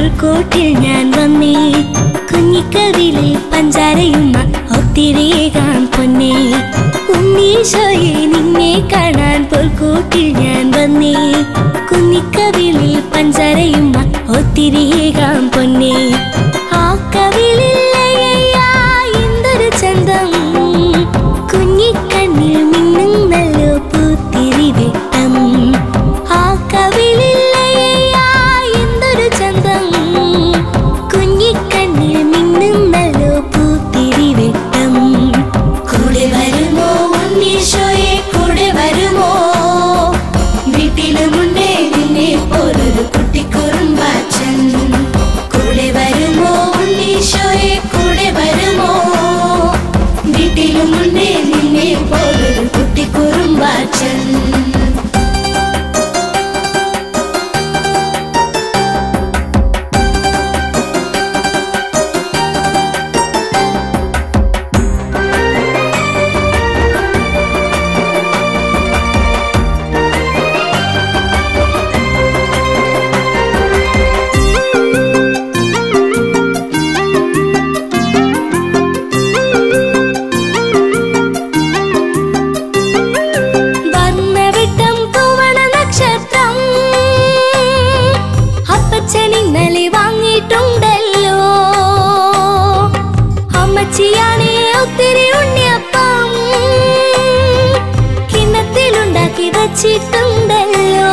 പുൽക്കോട്ടിൽ ഞാൻ വന്നേ കുഞ്ഞിക്കവിളിൽ പഞ്ചാരയുമ്മ ഒത്തിരിയേകാൻ പൊന്നേ ഉണ്ണീശോയെ നിന്നെ കാണാൻ പുൽക്കോട്ടിൽ ഞാൻ വന്നേ കുഞ്ഞിക്കവിളിൽ പഞ്ചാരയുമ്മ ഒത്തിരിയേകാൻ പൊന്നേ ആ കവിളില്ലയ്യാ എന്തൊരു ചന്തം കുഞ്ഞിക്കണ്ണിൽ മിന്നും നല്ല പൂത്തിരി വെട്ടം ആ കവിളില്ലയ്യാ എന്തൊരു ചന്തം കുഞ്ഞിക്കണ്ണിൽ മിന്നും നല്ല പൂത്തിരി വെട്ടം കൂടെ വരുമോ ഉണ്ണീശോയെ കൂടെ വരുമോ വീട്ടിലുമുണ്ടേ നിന്നെ പോലൊരു കുട്ടിക്കുറുമ്പാച്ചൻ കൂടെ വരുമോ ഉണ്ണീശോയെ കൂടെ വരുമോ വീട്ടിലുമുണ്ടേ നിന്നെ പോലൊരു കുട്ടിക്കുറുമ്പാച്ചൻ വർണ്ണവിട്ടം തൂവണ നക്ഷത്രം അപ്പച്ചൻ ഇന്നലെ വാങ്ങിയിട്ടുണ്ടല്ലോ അമ്മച്ചിയാണേ ഒത്തിരി ഉണ്ണിയപ്പം കിണ്ണത്തിലുണ്ടാക്കി വച്ചിട്ടുണ്ടല്ലോ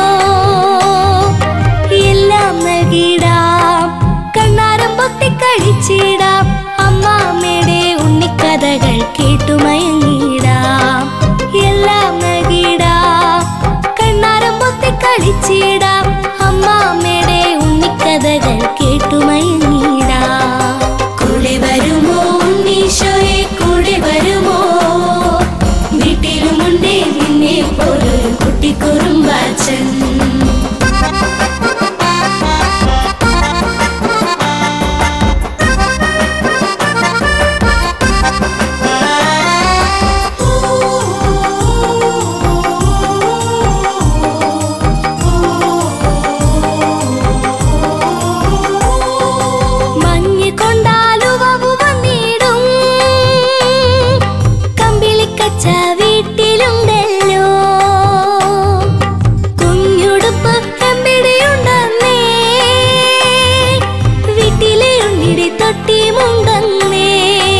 എല്ലാം നൽകിടാം കണ്ണാരം പൊത്തിക്കഴിച്ചിടാം അമ്മാമ്മയുടെ ഉണ്ണിക്കഥകൾ കേട്ടുമയങ്ങിടാം എല്ലാം നൽകിടാം കണ്ണാരം പൊത്തിക്കളിച്ചിടാം അമ്മാമ്മയുടെ ഉണ്ണിക്കഥകൾ കേട്ടുമയങ്ങിടാം കൂടെ വരുമോ ഉണ്ണീശോയെ കൂടെ വരുമോ വീട്ടിലുമുണ്ടേ നിന്നെ പോലൊരു കുട്ടിക്കുറുമ്പാച്ചൻ മഞ്ഞ് കൊണ്ടാലുവവു വന്നിടും കമ്പിളിക്കച്ച വീട്ടിലുണ്ടല്ലോ കുഞ്ഞുടുപ്പ് എമ്പിടെയുണ്ടെന്നേ വീട്ടിലെ ഉണ്ണിടെ തൊട്ടിമുണ്ടെന്നേ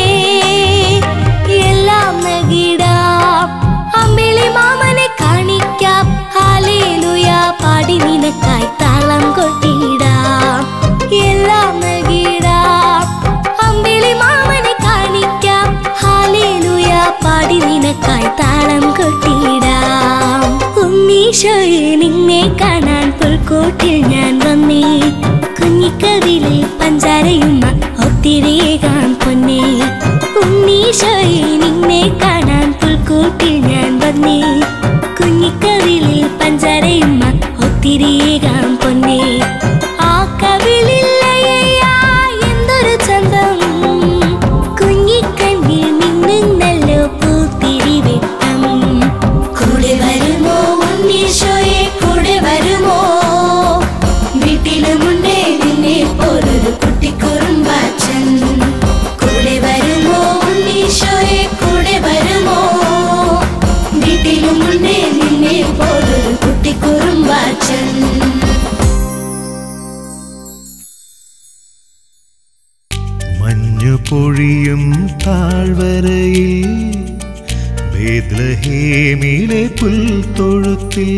എല്ലാം നൽകിടാം അമ്പിളി മാമനെ കാണിക്കാം ഹാലേലുയ പാടി നിനക്കായി താളം കൊട്ടിടാം എല്ലാം നൽകിടാം അമ്പിളി മാമനെ കാണിക്കാം ഹാലേലുയ പാടി നിനക്കായി താളം കൊട്ടിടാം ഉണ്ണീശോയെ നിന്നെ കാണാൻ പുൽക്കോട്ടിൽ ഞാൻ വന്നേ കുഞ്ഞിക്കവിളിൽ പഞ്ചാരയുമ്മ ഒത്തിരിയേകാൻ പൊന്നേ ഉണ്ണീശോയെ നിന്നെ കാണാൻ പുൽക്കൂട്ടിൽ ഞാൻ വന്നേ കുഞ്ഞിക്കവിളിൽ പഞ്ചാരയുമ്മ ഒത്തിരിയേകാൻ പൊന്നേ ആ കവിളില്ലയ്യാ എന്തൊരു ചന്തം കുഞ്ഞിക്കണ്ണിൽ മിന്നുന്നല്ലോ പൂത്തിരി വെട്ടം കൂടെ വരുമോ ഉണ്ണീശോയെ കൂടെ വരുമോ വീട്ടിലുമുണ്ടേ നിന്നെ പോലൊരു കുട്ടിക്കുറുമ്പാച്ചൻ കൂടെ വരുമോ ഉണ്ണീശോയെ കൂടെ വരുമോ വീട്ടിലുമുണ്ടേ നിന്നെ പോലൊരു കുട്ടിക്കുറുമ്പാച്ചൻ മഞ്ഞു പൊഴിയും താഴ്വരയിൽ ബേദ്ലഹേമിലെ പുൽത്തൊഴുത്തിൽ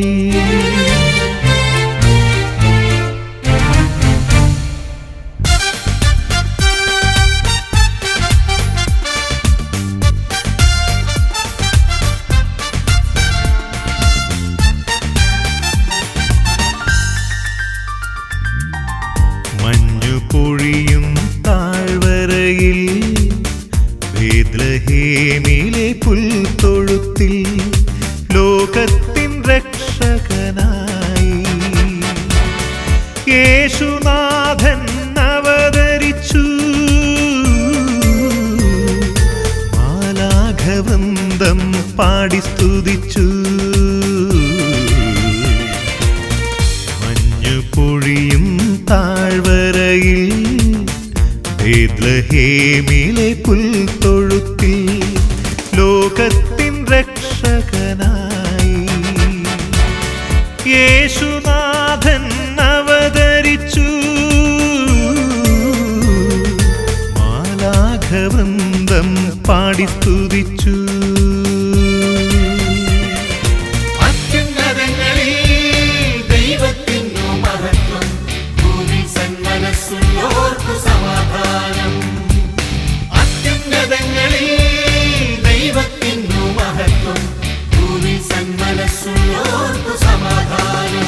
മഞ്ഞു പൊഴിയും താഴ്വരയിൽ ബേദ്ലഹേമിലെ പുൽത്തൊഴുത്തിൽ ലോകത്തിൻ രക്ഷകനായി യേശുനാഥൻ അവതരിച്ചു മാലാഘവന്തം പാടി സ്തുതിച്ചു മഞ്ഞു പൊഴിയും താഴ്വരയിൽ ബേദ്ലഹേമിലെ പുൽത്തൊഴുത്തിൽ ലോകത്തിൻ രക്ഷകനായി യേശുനാഥൻ അവതരിച്ചു മാലാഘവൃന്ദം പാടി സ്തുതിച്ചു അത്യുന്നതങ്ങളിൽ ദൈവത്തിനു മഹത്വം ഭൂമി സന്മനസ്സുള്ളോർക്കു സമാധാനം അത്യുന്നതങ്ങളിൽ ദൈവത്തിനു മഹത്വം ഭൂമി സന്മനസ്സുള്ളോർക്കു സമാധാനം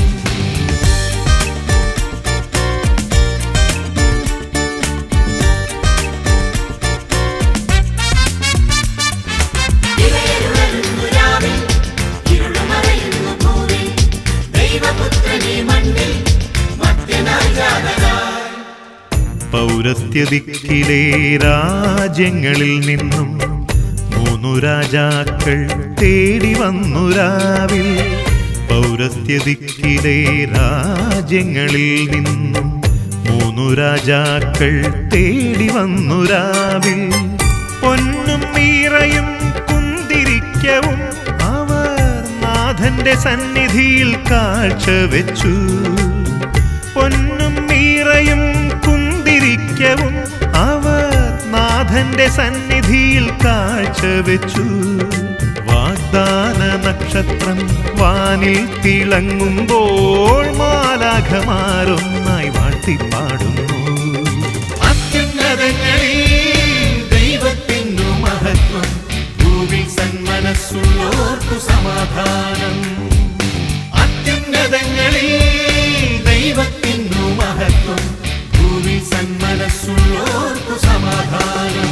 ഇവരുണരുന്നു രാവിൽ ഇരുളുമറയുന്നു ഭൂമി ദൈവപുത്രനെ മണ്ണിൽ മധ്യനായി ജാതനായി പൗരസ്ത്യദിക്കിലെ രാജ്യങ്ങളിൽ നിന്നും മൂന്നു രാജാക്കൾ തേടി വന്നു രാവിൽ പൗരസ്ത്യദിക്കിലെ രാജ്യങ്ങളിൽ നിന്നും മൂന്നു രാജാക്കൾ തേടി വന്നു രാവിൽ പൊന്നും മീറയും കുന്തിരിക്കവും അവർ നാഥന്റെ സന്നിധിയിൽ കാഴ്ചവെച്ചു പൊന്നും മീറയും കുന്തിരിക്കവും അവർ നാഥന്റെ സന്നിധിയിൽ കാഴ്ചവെച്ചു വാഗ്ദാന നക്ഷത്രം വാനിൽ തിളങ്ങുമ്പോൾ മാലാഖമാരൊന്നായി വാഴ്ത്തിപ്പാടുന്നു അത്യുന്നതങ്ങളിൽ ദൈവത്തിനു മഹത്വം ഭൂമി സന്മനസ്സുള്ളോർക്കു സമാധാനം അത്യുന്നതങ്ങളിൽ ദൈവത്തിനു മഹത്വം ഭൂമി സന്മനസ്സുള്ളോർക്കു സമാധാനം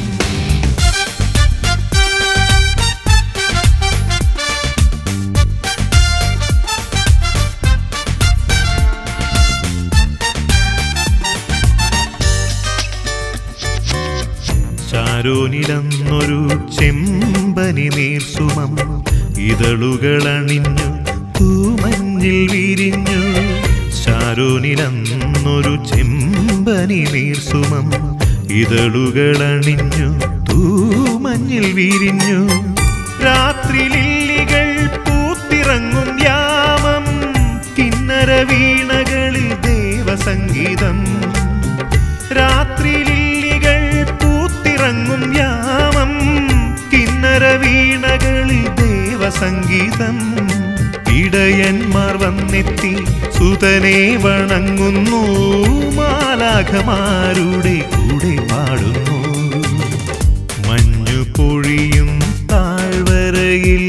ചാരോനിലന്നൊരു ചെമ്പനി നീർസുമം ഇതളുകളണിഞ്ഞു തൂമഞ്ഞിൽ വിരിഞ്ഞു ചാരോനിലന്നൊരു ചെമ്പനി നീർസുമം ഇതളുകളണിഞ്ഞു തൂമഞ്ഞിൽ വിരിഞ്ഞു രാത്രി ലില്ലികൾ പൂത്തിറങ്ങും യാമം കിന്നര വീണകളിൽ ദേവസംഗീതം രാത്രി ലില്ലികൾ പൂത്തിറങ്ങും യാമം കിന്നര വീണകളിൽ ദേവസംഗീതം ഇടയന്മാർ വന്നെത്തി സുതനെ വണങ്ങുന്നു മാലാഖമാരുടെ കൂടെ പാടുന്നു മഞ്ഞു പൊഴിയും താഴ്വരയിൽ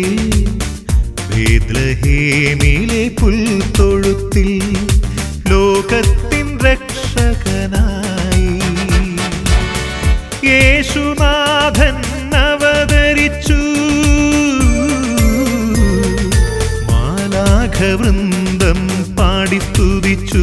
ബേദ്ലഹേമിലെ പുൽത്തൊഴുത്തിൽ ലോകത്തിൻ രക്ഷകനായി യേശുനാഥൻ അവതരിച്ചു മാലാഘവൃന്ദം പാടി സ്തുതിച്ചു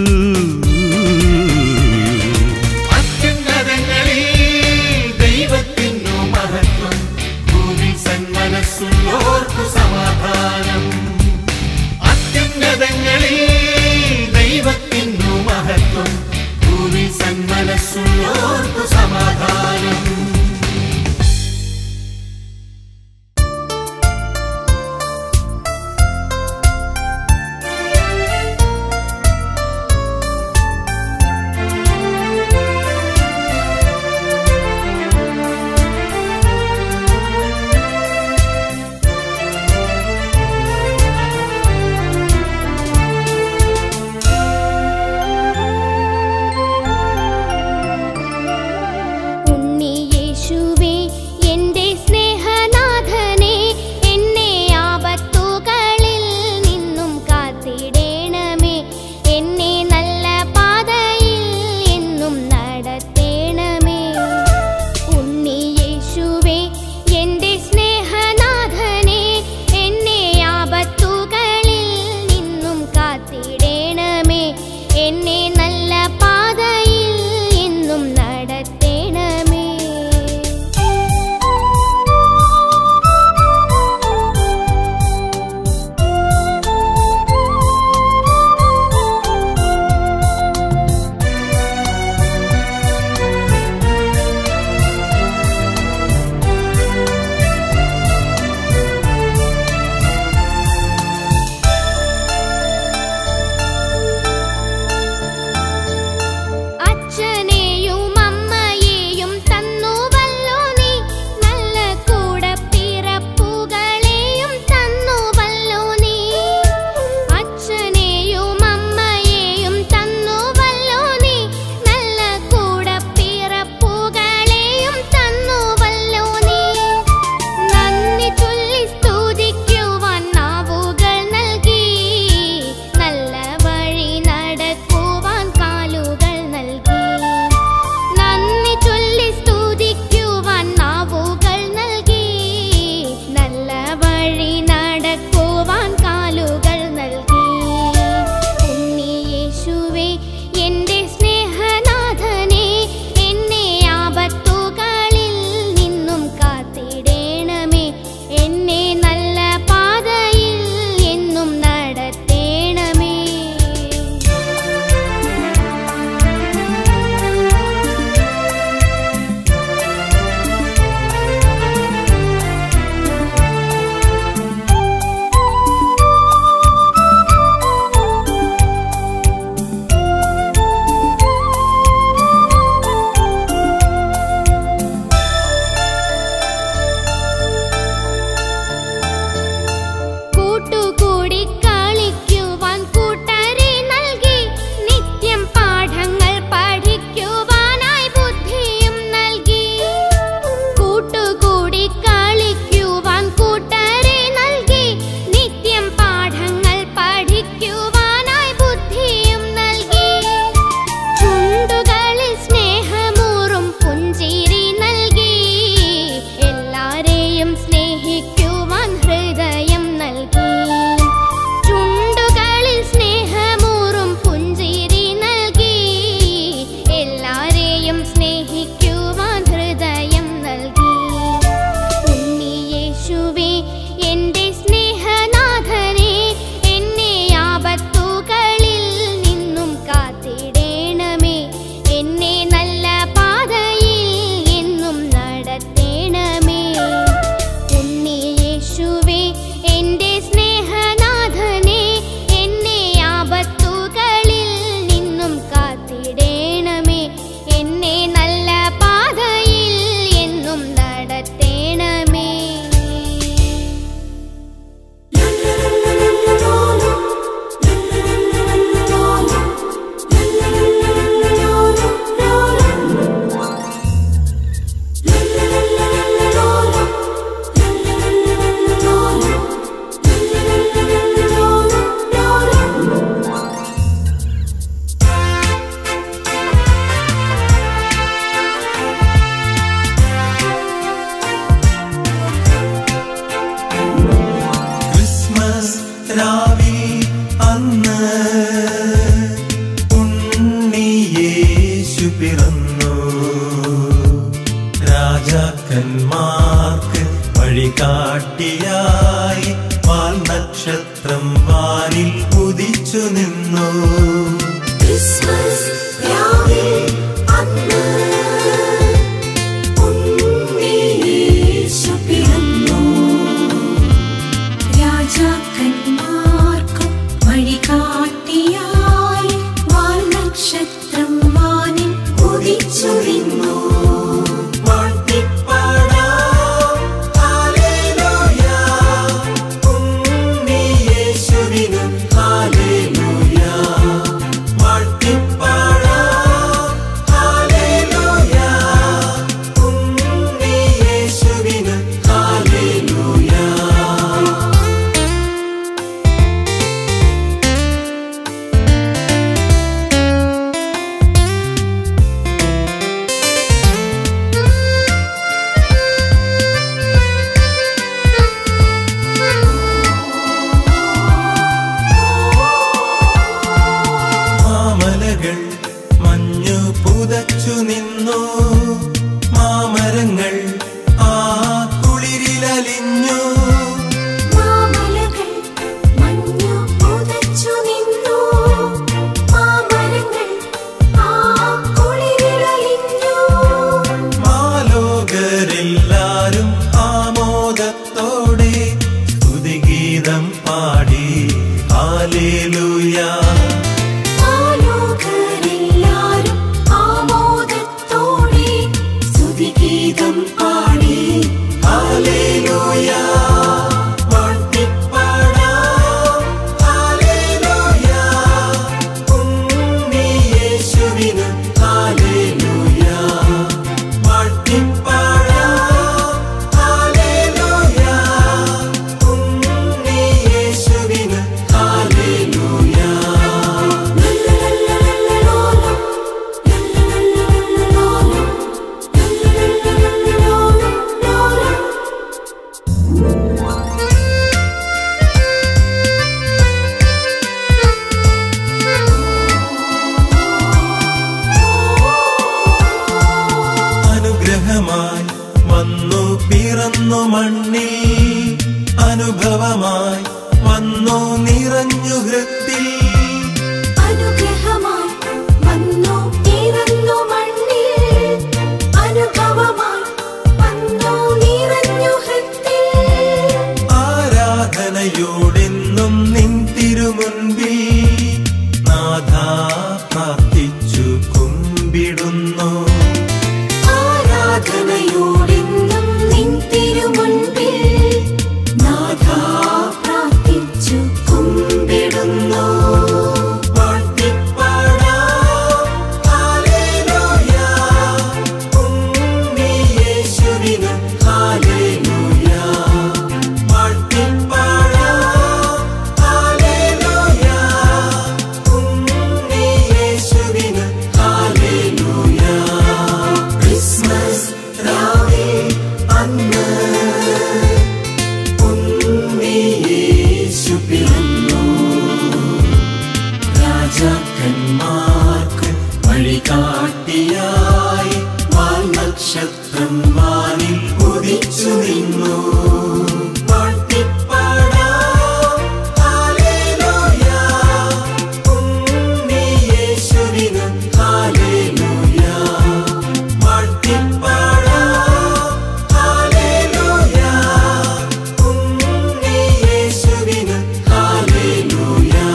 അത്യുന്നതങ്ങളിൽ ദൈവത്തിനു മഹത്വം ഭൂമി സന്മനസ്സുള്ളോർക്കു സമാധാനം അത്യുന്നതങ്ങളിൽ ദൈവത്തിനു മഹത്വം ഭൂമി സന്മനസ്സുള്ളോർക്കു സമാധാനം പുതച്ചു നിന്നു മാമരങ്ങൾ ആ കുളിരിലലിഞ്ഞു മാമലകൾ മഞ്ഞു പുതച്ചു നിന്നു മാമരങ്ങൾ ആ കുളിരിലലിഞ്ഞു മാലോകരെല്ലാരും ആമോദത്തോടെ സ്തുതിഗീതം പാടി ഹാലേലൂയാ ആലോകരെല്ലാരും ആമോദത്തോടെ സ്തുതിഗീതം പാടി ഹാലേലൂയാ വാഴ്ത്തിപ്പാടാം ഹാലേലൂയാ ഉണ്ണിയേശുവിന് ഹാലേലൂയാ വാഴ്ത്തിപ്പാടാം ഹാലേലൂയാ ഉണ്ണിയേശുവിന് ഹാലേലൂയാ ലല്ലലല്ലലല്ലോലം, ലല്ലലല്ലലല്ലോലം, ലല്ലലല്ലലല്ലോലം. അനുഗ്രഹമായി വന്നു പിറന്നു മണ്ണിൽ അനുഭവമായി വന്നു നിറഞ്ഞു ഹൃത്തിൽ അനുഗ്രഹമായി വന്നു പിറന്നു മണ്ണിൽ അനുഭവമായി വന്നു നിറഞ്ഞു ഹൃത്തിൽ ആരാധനയോടെന്നും നിൻ തിരുമുൻപിൽ നാഥ പ്രാർത്ഥിച്ചു കുമ്പിടുന്നു ആരാധനയോടെന്നും നിൻ തിരുമുൻപിൽ നാഥാ പ്രാർത്ഥിച്ചു കുമ്പിടുന്നു വാഴ്ത്തിപ്പാടാം ഹാലേലൂയാ ഉണ്ണിയേശുവിന് ഹാലേലൂയാ വാഴ്ത്തിപ്പാടാം ഹാലേലൂയാ ഉണ്ണിയേശുവിന് ഹാലേലൂയാ ക്രിസ്മസ് രാവിൽ അന്ന് ഉണ്ണിയേശു പിറന്നു രാജാക്കന്മാർക്ക് വഴികാട്ടിയായി വാൽനക്ഷത്രം വാനിൽ ഉദിച്ചു നിന്നു വാഴ്ത്തിപ്പാടാം ഹാലേലൂയാ ഉണ്ണിയേശുവിന് ഹാലേലൂയാ വാഴ്ത്തിപ്പാടാം ഹാലേലൂയാ ഉണ്ണിയേശുവിന് ഹാലേലൂയാ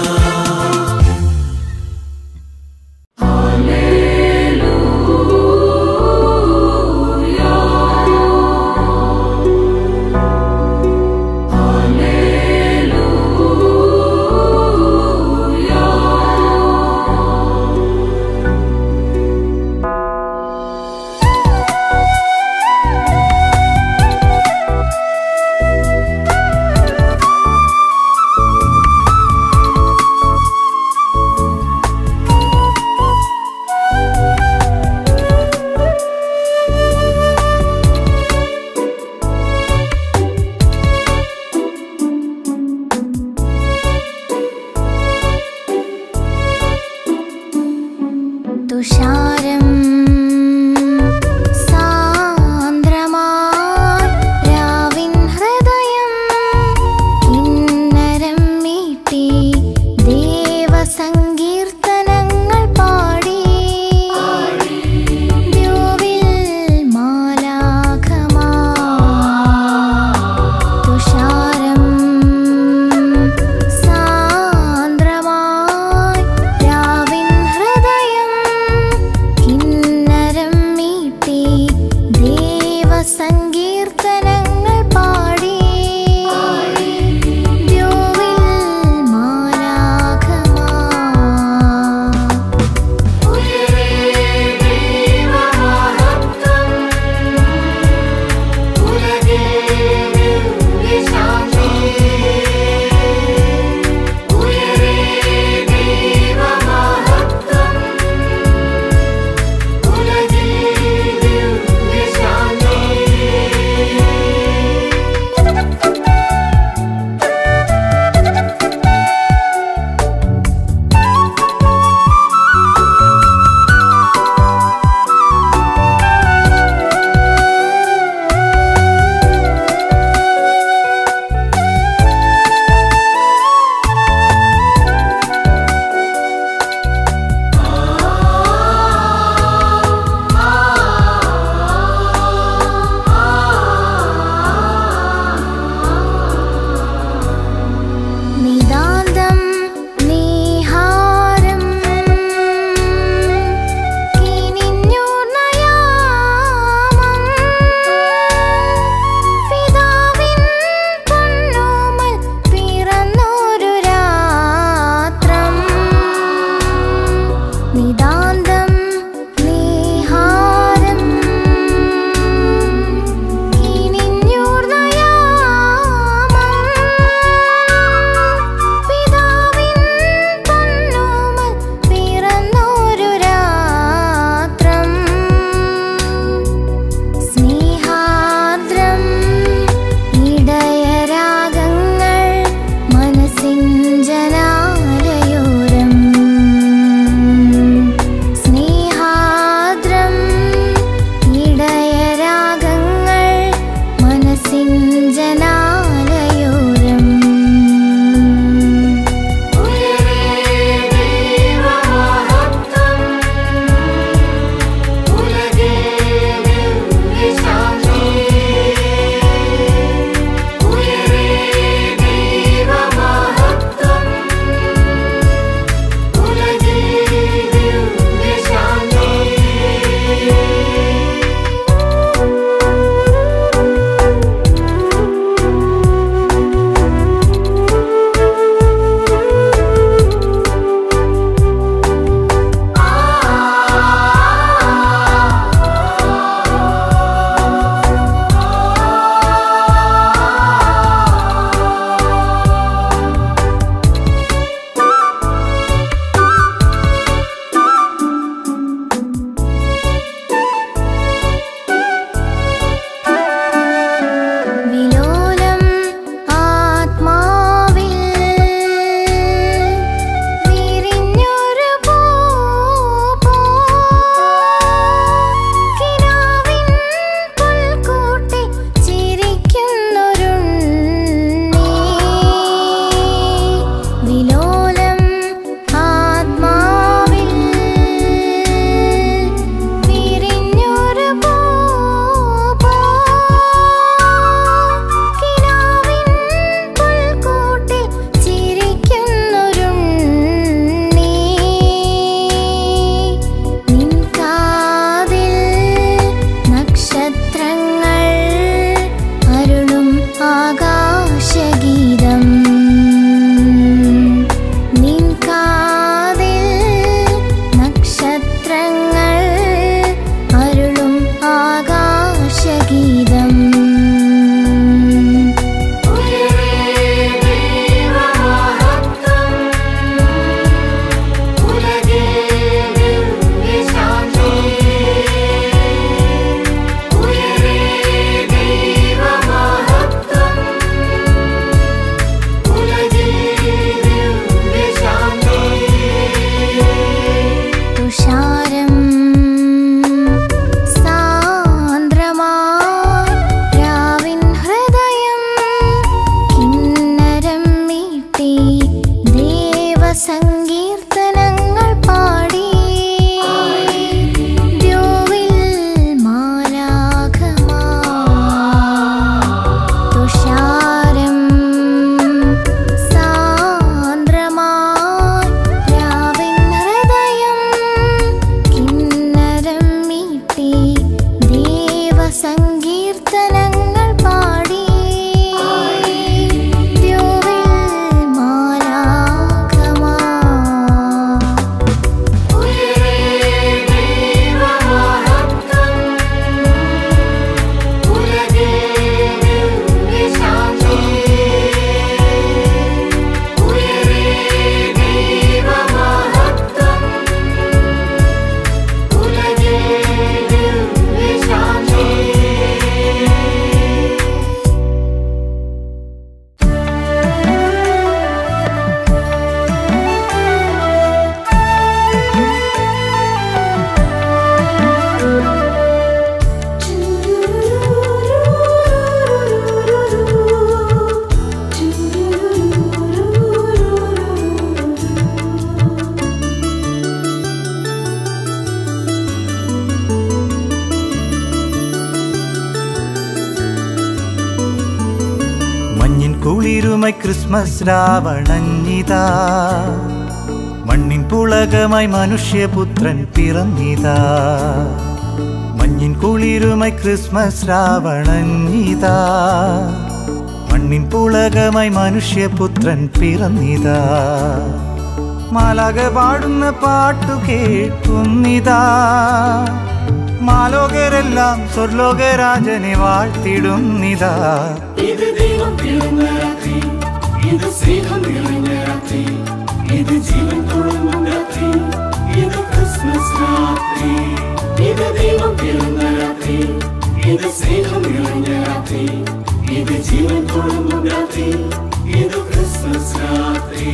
തുഷാരം സാന്ദ്രമായി രാവിൻ ഹൃദയം കിന്നരം മീട്ടി ദേവസങ്കീർത്തനങ്ങൾ പാടി ദ്യോവിൽ മാലാഖമാ തുഷാരം സാന്ദ്രമായി രാവിൻ ഹൃദയം നിതാന്തം നീഹാരം കിനിഞ്ഞൂർന്നയാമം പിതാവിൻ പൊന്നോമൽ പിറന്നൊരു രാത്രം സ്നേഹാർദ്രം ഇടയരാഗങ്ങൾ മനസ്സിൻ ജനാലയോരം സ്നേഹാർദ്രം ഇടയരാഗങ്ങൾ മനസ്സിൻ ജനാലയോരം വിലോലം ആത്മാവിൽ വിരിഞ്ഞൊരു പൂ കിനാവിൻ പുൽക്കൂട്ടിൽ ചിരിക്കുന്നൊരുണ്ണി വിലോലം ആത്മാവിൽ വിരിഞ്ഞൊരു പൂ കിനാവിൻ പുൽക്കൂട്ടിൽ ചിരിക്കുന്നൊരുണ്ണി നിൻ കാതിൽ നക്ഷത്രങ്ങൾ അരുളും ആകാശഗീതം നിൻ കാതിൽ നക്ഷത്രങ്ങൾ അരുളും ആകാശഗീതം തുഷാരം സാന്ദ്രമായി രാവിൻ ഹൃദയം കിന്നരം മീട്ടി ദേവസങ്കീർത്തനങ്ങൾ പാടി ദ്യോവിൽ മാലാഖമാ തുഷാരം സാന്ദ്രമായി രാവിൻ ഹൃദയം കിന്നരം മീട്ടി ദേവസങ്കീർത്തനങ്ങൾ പാടി ദ്യോവിൽ മാലാഖമാ മഞ്ഞിൻ കുളിരുമായി ക്രിസ്മസ് രാവണഞ്ഞിതാ മണ്ണിൻ പുളകമായി മനുഷ്യപുത്രൻ പിറന്നിതാ മഞ്ഞിൻ കുളിരുമായി ക്രിസ്മസ് രാവണഞ്ഞിതാ മണ്ണിൻ പുളകമായി മനുഷ്യപുത്രൻ പിറന്നിതാ മാലക പാടുന്ന പാട്ടു കേൾക്കുന്നിതാ മാലോകരെല്ലാം സ്വർലോകരാജനെ വാഴ്ത്തിടുന്നിതാ ഇത് ദൈവം പിറന്ന രാത്രി ഇത് സ്നേഹം നിറഞ്ഞ രാത്രി ഇത് ജീവൻ തുളുമ്പും രാത്രി ഇത് ക്രിസ്മസ് രാത്രി ഇത് ദൈവം പിറന്ന രാത്രി ഇത് സ്നേഹം നിറഞ്ഞ രാത്രി ഇത് ജീവൻ തുളുമ്പും രാത്രി ഇത് ക്രിസ്മസ് രാത്രി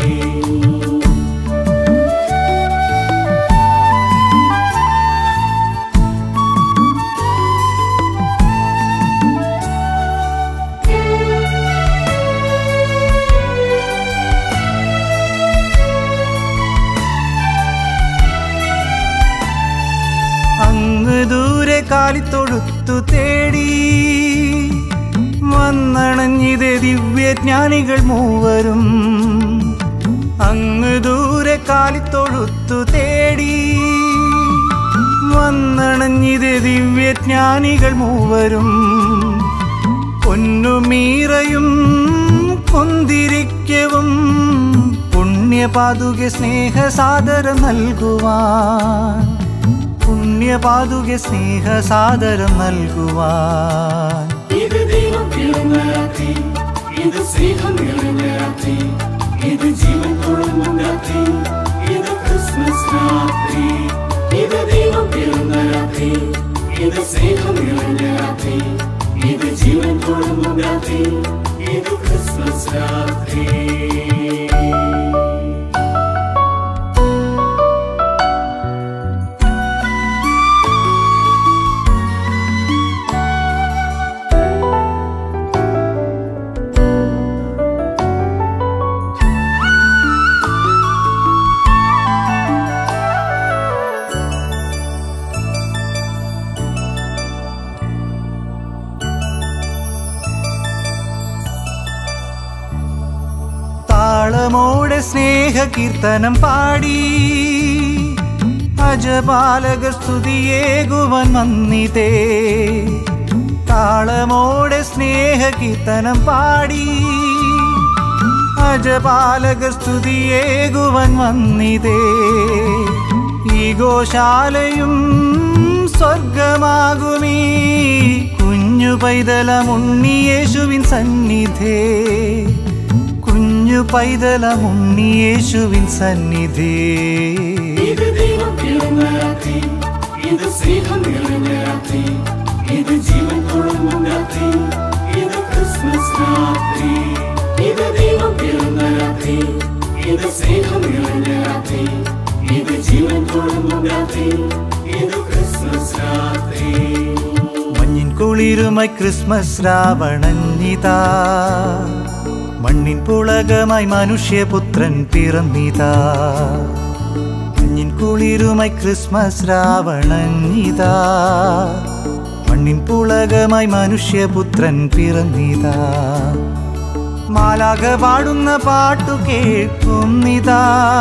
അങ്ങ് ദൂരെ കാലിത്തൊഴുത്തു തേടി വന്നണഞ്ഞിത് ദിവ്യജ്ഞാനികൾ മൂവരും അങ്ങ് ദൂരെ കാലിത്തൊഴുത്തു തേടി വന്നണഞ്ഞിത് ദിവ്യജ്ഞാനികൾ മൂവരും പൊന്നുമീറയും കൊന്തിരിക്കവും പുണ്യപാതുക സ്നേഹസാദരം നൽകുവാൻ പുണ്യപാതുക സ്നേഹസാദരം നൽകുവാൻ ഇത് ദൈവം പിറന്ന രാത്രി ഇത് സ്നേഹം നിറഞ്ഞ രാത്രി ഇത് ജീവൻ തുളുമ്പും രാത്രി ഇത് ക്രിസ്മസ് രാത്രി ഇത് ദൈവം പിറന്ന രാത്രി ഇത് സ്നേഹം നിറഞ്ഞ രാത്രി ഇത് ജീവൻ തുളുമ്പും രാത്രി ഇത് ക്രിസ്മസ് രാത്രി താളമോടെ സ്നേഹ കീർത്തനം പാടി അജപാലകർ സ്തുതിയേകുവൻ വന്നിതേ താളമോടെ സ്നേഹ കീർത്തനം പാടി അജപാലകർ സ്തുതിയേകുവൻ വന്നിതേ ഈ ഗോശാലയും സ്വർഗമാകുമീ കുഞ്ഞു പൈതലമുണ്ണിയേശുവിൻ സന്നിധേ കുഞ്ഞു പൈതലമുണ്ണിയേശുവിൻ സന്നിധേ ഇത് ദൈവം പിറന്ന രാത്രി ഇത് സ്നേഹം നിറഞ്ഞ രാത്രി ഇത് ജീവൻ തുളുമ്പും രാത്രി ഇത് ക്രിസ്മസ് രാത്രി ഇത് ദൈവം പിറന്ന രാത്രി ഇത് സ്നേഹം നിറഞ്ഞ രാത്രി ഇത് ജീവൻ തുളുമ്പും രാത്രി ഇത് ക്രിസ്മസ് രാത്രി മഞ്ഞിൻ കുളിരുമായി ക്രിസ്മസ് രാവണഞ്ഞിതാ മണ്ണിൻ പുളകമായി മനുഷ്യപുത്രൻ പിറന്നിതാ മഞ്ഞിൻ കുളിരുമായി ക്രിസ്മസ് രാവണഞ്ഞിതാ മണ്ണിൻ പുളകമായി മനുഷ്യപുത്രൻ പിറന്നിതാ മാലാക പാടുന്ന പാട്ടു കേൾക്കുന്നിതാ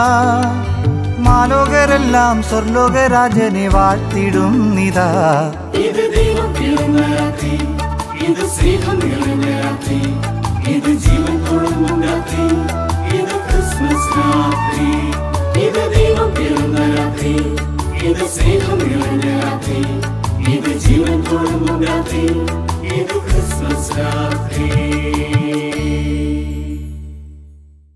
മാലോകരെല്ലാം സ്വർലോകരാജനെ വാഴ്ത്തിടുന്നിതാ ഇത് ദൈവം പിറന്ന രാത്രി ഇത് സ്നേഹം നിറഞ്ഞ രാത്രി ഇത് ജീവൻ തുളുമ്പും രാത്രി ഇത് ക്രിസ്മസ് രാത്രി ഇത് ദൈവം പിറന്ന രാത്രി ഇത് സ്നേഹം നിറഞ്ഞ രാത്രി ഇത് ജീവൻ തുളുമ്പും രാത്രി ഇത് ക്രിസ്മസ് രാത്രി